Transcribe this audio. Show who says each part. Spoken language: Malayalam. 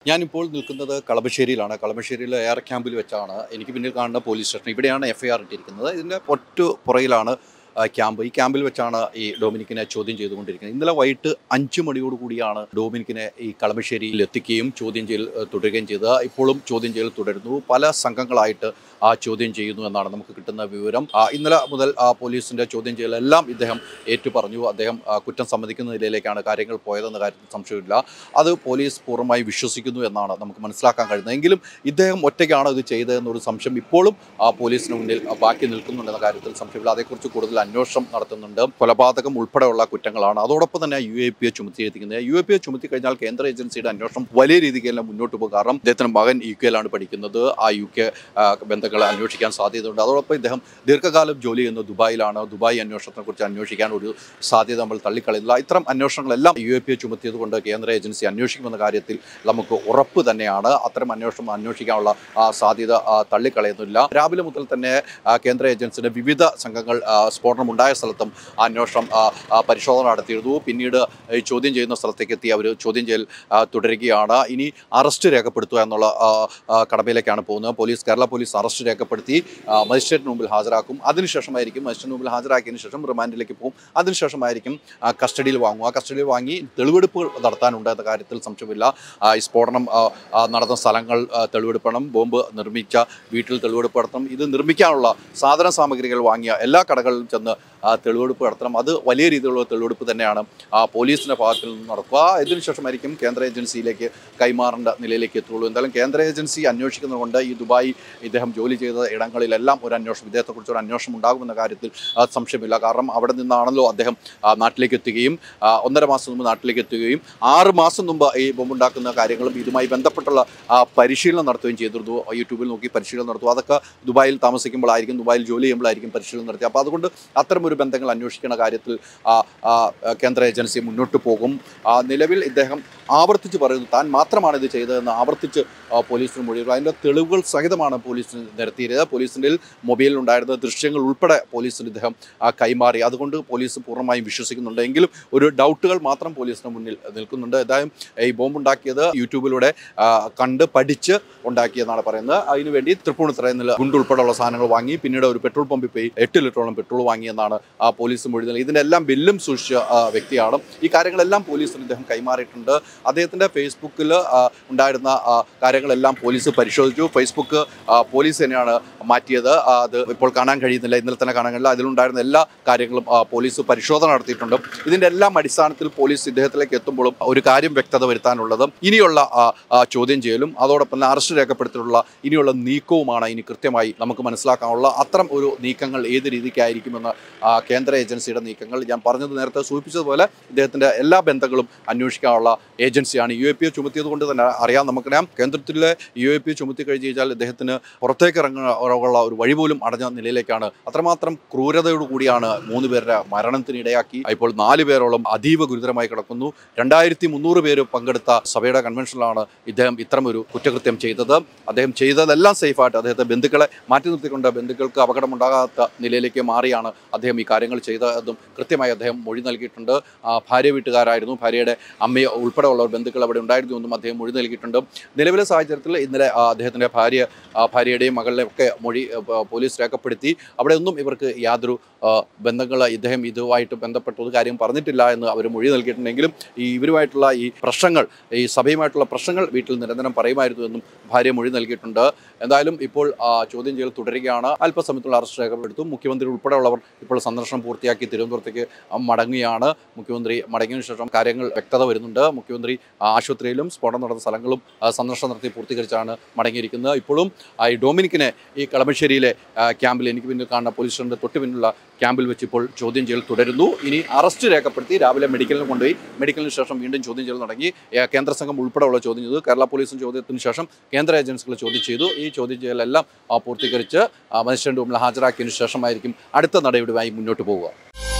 Speaker 1: ഞാനിപ്പോൾ നിൽക്കുന്നത് കളമശ്ശേരിയിലാണ് കളമശ്ശേരിയിലെ എയർ ക്യാമ്പിൽ വെച്ചാണ് എനിക്ക് പിന്നിൽ കാണുന്ന പോലീസ് സ്റ്റേഷൻ ഇവിടെയാണ് എഫ് ഐ ആർ ഇട്ടിരിക്കുന്നത് ഇതിൻ്റെ ഒറ്റ പുറയിലാണ് ആ, ക്യാമ്പ് ഈ ക്യാമ്പിൽ വെച്ചാണ് ഈ ഡൊമിനിക്കിനെ ചോദ്യം ചെയ്തുകൊണ്ടിരിക്കുന്നത് ഇന്നലെ വൈകിട്ട് അഞ്ച് മണിയോട് കൂടിയാണ് ഡൊമിനിക്കിനെ ഈ കളമശ്ശേരിയിൽ എത്തിക്കുകയും ചോദ്യം ചെയ്യൽ ഏഹ്, തുടരുകയും ചെയ്തത് ഇപ്പോഴും ചോദ്യം ചെയ്യൽ തുടരുന്നു പല സംഘങ്ങളായിട്ട് ആ ചോദ്യം ചെയ്യുന്നു എന്നാണ് നമുക്ക് കിട്ടുന്ന വിവരം ആ, ഇന്നലെ മുതൽ ആ പോലീസിൻ്റെ ചോദ്യം ചെയ്യലെല്ലാം ഇദ്ദേഹം ഏറ്റു പറഞ്ഞു അദ്ദേഹം ആ, കുറ്റം സമ്മതിക്കുന്ന നിലയിലേക്കാണ് കാര്യങ്ങൾ പോയതെന്ന കാര്യത്തിൽ സംശയമില്ല അത് പോലീസ് പൂർണ്ണമായി വിശ്വസിക്കുന്നു എന്നാണ് നമുക്ക് മനസ്സിലാക്കാൻ കഴിയുന്നത് എങ്കിലും ഇദ്ദേഹം ഒറ്റയ്ക്കാണ് ഇത് ചെയ്തതെന്നൊരു സംശയം ഇപ്പോഴും ആ പോലീസിന് മുന്നിൽ ആ, ബാക്കി നിൽക്കുന്നുണ്ടെന്ന കാര്യത്തിൽ സംശയമില്ല അതേക്കുറിച്ച് കൂടുതൽ അന്വേഷണം നടത്തുന്നുണ്ട് കൊലപാതകം ഉൾപ്പെടെയുള്ള കുറ്റങ്ങളാണ് അതോടൊപ്പം തന്നെ യു എ പി എ ചുമത്തിയിരിക്കുന്നത് യു എ പി എ ചുമത്തി കഴിഞ്ഞാൽ കേന്ദ്ര ഏജൻസിയുടെ അന്വേഷണം വലിയ രീതിയിൽ തന്നെ മുന്നോട്ട് പോകും കാരണം ഇദ്ദേഹത്തിന് മകൻ യു കെയിലാണ് പഠിക്കുന്നത് ആ യു കെ ബന്ധങ്ങളെ അന്വേഷിക്കാൻ സാധ്യതയുണ്ട് അതോടൊപ്പം ഇദ്ദേഹം ദീർഘകാലം ജോലി ചെയ്യുന്നത് ദുബായിലാണ് ദുബായ് അന്വേഷണത്തെക്കുറിച്ച് അന്വേഷിക്കാൻ ഒരു സാധ്യത നമ്മൾ തള്ളിക്കളയുന്നില്ല ഇത്തരം അന്വേഷണങ്ങളെല്ലാം യു എ പി എ ചുമത്തിയത് കൊണ്ട് കേന്ദ്ര ഏജൻസി അന്വേഷിക്കുമെന്ന കാര്യത്തിൽ നമുക്ക് ഉറപ്പ് തന്നെയാണ് അത്തരം അന്വേഷണം അന്വേഷിക്കാനുള്ള ആ, സാധ്യത ആ, തള്ളിക്കളയുന്നില്ല രാവിലെ മുതൽ തന്നെ ആ, കേന്ദ്ര ഏജൻസിയുടെ വിവിധ സംഘങ്ങൾ ആ, സ്ഫോടനമുണ്ടായ സ്ഥലത്തും ആ അന്വേഷണം ആ, ആ, പരിശോധന നടത്തിയിരുന്നു പിന്നീട് ഈ ചോദ്യം ചെയ്യുന്ന സ്ഥലത്തേക്ക് എത്തി അവർ ചോദ്യം ചെയ്യൽ ആ, തുടരുകയാണ് ഇനി അറസ്റ്റ് രേഖപ്പെടുത്തുക എന്നുള്ള ആ, ആ, കടമയിലേക്കാണ് പോകുന്നത് പോലീസ് കേരള പോലീസ് അറസ്റ്റ് രേഖപ്പെടുത്തി ആ, മജിസ്ട്രേറ്റിന് മുമ്പിൽ ഹാജരാക്കും അതിനുശേഷമായിരിക്കും മജിസ്ട്രേറ്റിന് മുമ്പിൽ ഹാജരാക്കിയതിനു ശേഷം റിമാൻഡിലേക്ക് പോകും അതിനുശേഷമായിരിക്കും ആ, കസ്റ്റഡിയിൽ വാങ്ങുക കസ്റ്റഡിയിൽ വാങ്ങി തെളിവെടുപ്പുകൾ നടത്താനുണ്ട് എന്ന കാര്യത്തിൽ സംശയമില്ല ആ, ഈ സ്ഫോടനം ആ, ആ, നടന്ന സ്ഥലങ്ങൾ ആ, തെളിവെടുക്കണം ബോംബ് നിർമ്മിച്ച വീട്ടിൽ തെളിവെടുപ്പ് നടത്തണം ഇത് നിർമ്മിക്കാനുള്ള സാധന സാമഗ്രികൾ വാങ്ങിയ എല്ലാ കടകളിലും ചെന്ന് ആ, തെളിവെടുപ്പ് നടത്തണം അത് വലിയ രീതിയിലുള്ള തെളിവെടുപ്പ് തന്നെയാണ് ആ, പോലീസിൻ്റെ ഭാഗത്തിൽ നിന്ന് നടക്കുക ഇതിനുശേഷമായിരിക്കും കേന്ദ്ര ഏജൻസിയിലേക്ക് കൈമാറേണ്ട നിലയിലേക്ക് എത്തുള്ളൂ എന്തായാലും കേന്ദ്ര ഏജൻസി അന്വേഷിക്കുന്നതുകൊണ്ട് ഈ ദുബായ് ഇദ്ദേഹം ജോലി ചെയ്ത ഇടങ്ങളിലെല്ലാം ഒരു അന്വേഷണം ഇദ്ദേഹത്തെക്കുറിച്ച് ഒരു അന്വേഷണം ഉണ്ടാകുമെന്ന കാര്യത്തിൽ ആ, സംശയമില്ല കാരണം അവിടെ നിന്നാണല്ലോ അദ്ദേഹം ആ, നാട്ടിലേക്ക് എത്തുകയും ആ, ഒന്നര മാസം മുമ്പ് നാട്ടിലേക്ക് എത്തുകയും ആറ് മാസം മുമ്പ് ഈ ബോംബുണ്ടാക്കുന്ന കാര്യങ്ങളും ഇതുമായി ബന്ധപ്പെട്ടുള്ള ആ, പരിശീലനം നടത്തുകയും ചെയ്തിരുന്നു യൂട്യൂബിൽ നോക്കി പരിശീലനം നടത്തും അതൊക്കെ ദുബായിൽ താമസിക്കുമ്പോഴായിരിക്കും ദുബായിൽ ജോലി ചെയ്യുമ്പോഴായിരിക്കും പരിശീലനം നടത്തി അപ്പോൾ അതുകൊണ്ട് അത്തരമൊരു ബന്ധങ്ങൾ അന്വേഷിക്കുന്ന കാര്യത്തിൽ ആ, ആ, കേന്ദ്ര ഏജൻസി മുന്നോട്ട് പോകും ആ, നിലവിൽ ഇദ്ദേഹം ആവർത്തിച്ച് പറയുന്നു താൻ മാത്രമാണ് ഇത് ചെയ്തതെന്ന് ആവർത്തിച്ച് ആ, പോലീസിന് മൊഴികൾ അതിൻ്റെ തെളിവുകൾ സഹിതമാണ് പോലീസിന് നിരത്തിയത് പോലീസിൻ്റെ മൊബൈലിൽ ഉണ്ടായിരുന്ന ദൃശ്യങ്ങൾ ഉൾപ്പെടെ പോലീസിന് ഇദ്ദേഹം ആ, കൈമാറി അതുകൊണ്ട് പോലീസ് പൂർണ്ണമായും വിശ്വസിക്കുന്നുണ്ട് എങ്കിലും ഒരു ഡൗട്ടുകൾ മാത്രം പോലീസിന് മുന്നിൽ നിൽക്കുന്നുണ്ട് ഏതായാലും ഈ ബോംബ് ഉണ്ടാക്കിയത് യൂട്യൂബിലൂടെ ആ, കണ്ട് പഠിച്ച് ഉണ്ടാക്കിയെന്നാണ് പറയുന്നത് അതിനുവേണ്ടി തൃപ്പൂണിത്തറയിൽ നിന്ന് ഗുണ്ട് ഉൾപ്പെടെയുള്ള സാധനങ്ങൾ വാങ്ങി പിന്നീട് ഒരു പെട്രോൾ പമ്പിൽ പോയി എട്ട് ലിറ്ററോളം പെട്രോൾ വാങ്ങിയെന്നാണ് ആ പോലീസ് മൊഴി നൽകി ഇതിനെല്ലാം ബില്ലും സൂക്ഷിച്ച ആ, വ്യക്തിയാണ് ഈ കാര്യങ്ങളെല്ലാം പോലീസിന് ഇദ്ദേഹം കൈമാറിയിട്ടുണ്ട് അദ്ദേഹത്തിൻ്റെ ഫേസ്ബുക്കിൽ ഉണ്ടായിരുന്ന ആ, കാര്യങ്ങളെല്ലാം പോലീസ് പരിശോധിച്ചു ഫേസ്ബുക്ക് ആ, പോലീസ് തന്നെയാണ് മാറ്റിയത് ആ, അത് ഇപ്പോൾ കാണാൻ കഴിയുന്നില്ല ഇന്നലെ തന്നെ കാണാൻ കഴിയില്ല അതിലുണ്ടായിരുന്ന എല്ലാ കാര്യങ്ങളും ആ, പോലീസ് പരിശോധന നടത്തിയിട്ടുണ്ട് ഇതിൻ്റെ എല്ലാം അടിസ്ഥാനത്തിൽ പോലീസ് ഇദ്ദേഹത്തിലേക്ക് എത്തുമ്പോഴും ഒരു കാര്യം വ്യക്തത വരുത്താനുള്ളത് ഇനിയുള്ള ആ, ആ, ചോദ്യം ചെയ്യലും അതോടൊപ്പം തന്നെ അറസ്റ്റ് രേഖപ്പെടുത്തിയിട്ടുള്ള ഇനിയുള്ള നീക്കവുമാണ് ഇനി കൃത്യമായി നമുക്ക് മനസ്സിലാക്കാനുള്ള അത്തരം ഒരു നീക്കങ്ങൾ ഏത് രീതിക്കായിരിക്കുമെന്ന് ആ, കേന്ദ്ര ഏജൻസിയുടെ നീക്കങ്ങൾ ഞാൻ പറഞ്ഞത് നേരത്തെ സൂചിപ്പിച്ചതുപോലെ ഇദ്ദേഹത്തിൻ്റെ എല്ലാ ബന്ധങ്ങളും അന്വേഷിക്കാനുള്ള ഏജൻസിയാണ് യു എ പി എ ചുമത്തിയത് കൊണ്ട് തന്നെ അറിയാം നമുക്കറിയാം കേന്ദ്രത്തിലെ യു എ പി എ ചുമത്തി കഴിഞ്ഞ് കഴിഞ്ഞാൽ ഇദ്ദേഹത്തിന് പുറത്തേക്ക് ഇറങ്ങാനുള്ള ഒരു വഴി പോലും അടഞ്ഞ നിലയിലേക്കാണ് അത്രമാത്രം ക്രൂരതയോട് കൂടിയാണ് മൂന്ന് പേരുടെ മരണത്തിന് ഇടയാക്കി ഇപ്പോൾ നാല് പേരോളം അതീവ ഗുരുതരമായി കിടക്കുന്നു രണ്ടായിരത്തി മുന്നൂറ് പേര് പങ്കെടുത്ത സഭയുടെ കൺവെൻഷനിലാണ് ഇദ്ദേഹം ഇത്തരമൊരു കുറ്റകൃത്യം ചെയ്തത് അദ്ദേഹം ചെയ്തതെല്ലാം സേഫായിട്ട് അദ്ദേഹത്തെ ബന്ധുക്കളെ മാറ്റി നിർത്തിക്കൊണ്ട് ബന്ധുക്കൾക്ക് അപകടമുണ്ടാകാത്ത നിലയിലേക്ക് മാറിയാണ് അദ്ദേഹം ഈ കാര്യങ്ങൾ ചെയ്തതും കൃത്യമായി അദ്ദേഹം മൊഴി നൽകിയിട്ടുണ്ട് ആ, ഭാര്യ വീട്ടുകാരായിരുന്നു ഭാര്യയുടെ അമ്മയെ ഉൾപ്പെടെയുള്ള ബന്ധുക്കൾ അവിടെ ഉണ്ടായിരുന്നു എന്നും അദ്ദേഹം മൊഴി നൽകിയിട്ടുണ്ട് നിലവിലെ സാഹചര്യത്തിൽ ഇന്നലെ ആ, അദ്ദേഹത്തിൻ്റെ ഭാര്യ ആ, ഭാര്യയുടെയും മകളുടെയും ഒക്കെ മൊഴി ആ, പ- പോലീസ് രേഖപ്പെടുത്തി അവിടെ ഒന്നും ഇവർക്ക് യാതൊരു ആ, ബന്ധങ്ങൾ ഇദ്ദേഹം ഇതുമായിട്ട് ബന്ധപ്പെട്ട ഒരു കാര്യം പറഞ്ഞിട്ടില്ല എന്ന് അവർ മൊഴി നൽകിയിട്ടുണ്ടെങ്കിലും ഈ ഇവരുമായിട്ടുള്ള ഈ പ്രശ്നങ്ങൾ ഈ സഭയുമായിട്ടുള്ള പ്രശ്നങ്ങൾ വീട്ടിൽ നിരന്തരം പറയുമായിരുന്നു എന്നും ഭാര്യ മൊഴി നൽകിയിട്ടുണ്ട് എന്തായാലും ഇപ്പോൾ ആ, ചോദ്യം ചെയ്യൽ തുടരുകയാണ് അല്പസമയത്തുള്ള അറസ്റ്റ് രേഖപ്പെടുത്തു മുഖ്യമന്ത്രി ഉൾപ്പെടെയുള്ളവർ ഇപ്പോൾ സന്ദർശനം പൂർത്തിയാക്കി തിരുവനന്തപുരത്തേക്ക് മടങ്ങുകയാണ് മുഖ്യമന്ത്രി മടങ്ങിയതിനു ശേഷം കാര്യങ്ങൾ വ്യക്തത വരുന്നുണ്ട് മുഖ്യമന്ത്രി ആ, ആശുപത്രിയിലും സ്ഫോടനം നടന്ന സ്ഥലങ്ങളും ആ, സന്ദർശനം നടത്തി പൂർത്തീകരിച്ചാണ് മടങ്ങിയിരിക്കുന്നത് ഇപ്പോഴും ആ, ഈ ഡൊമിനിക്കിനെ ഈ കളമശ്ശേരിയിലെ ആ, ക്യാമ്പിൽ എനിക്ക് പിന്നിൽ കാണുന്ന പോലീസ് സ്റ്റേഷൻ്റെ തൊട്ട് പിന്നിലുള്ള ക്യാമ്പിൽ വെച്ച് ഇപ്പോൾ ചോദ്യം ചെയ്യൽ തുടരുന്നു ഇനി അറസ്റ്റ് രേഖപ്പെടുത്തി രാവിലെ മെഡിക്കലിന് കൊണ്ടുപോയി മെഡിക്കലിന് ശേഷം വീണ്ടും ചോദ്യം ചെയ്യൽ തുടങ്ങി ഏ, കേന്ദ്ര സംഘം ഉൾപ്പെടെയുള്ള ചോദ്യം ചെയ്തു കേരള പോലീസും ചോദ്യത്തിന് ശേഷം കേന്ദ്ര ഏജൻസികൾ ചോദ്യം ചെയ്തു ഈ ചോദ്യം ചെയ്യലെല്ലാം ആ, പൂർത്തീകരിച്ച് ആ, മജിസ്ട്രേറ്റ് മുമ്പിൽ ഹാജരാക്കിയതിനു ശേഷമായിരിക്കും അടുത്ത നടപടിയുമായി മുന്നോട്ട് പോവുക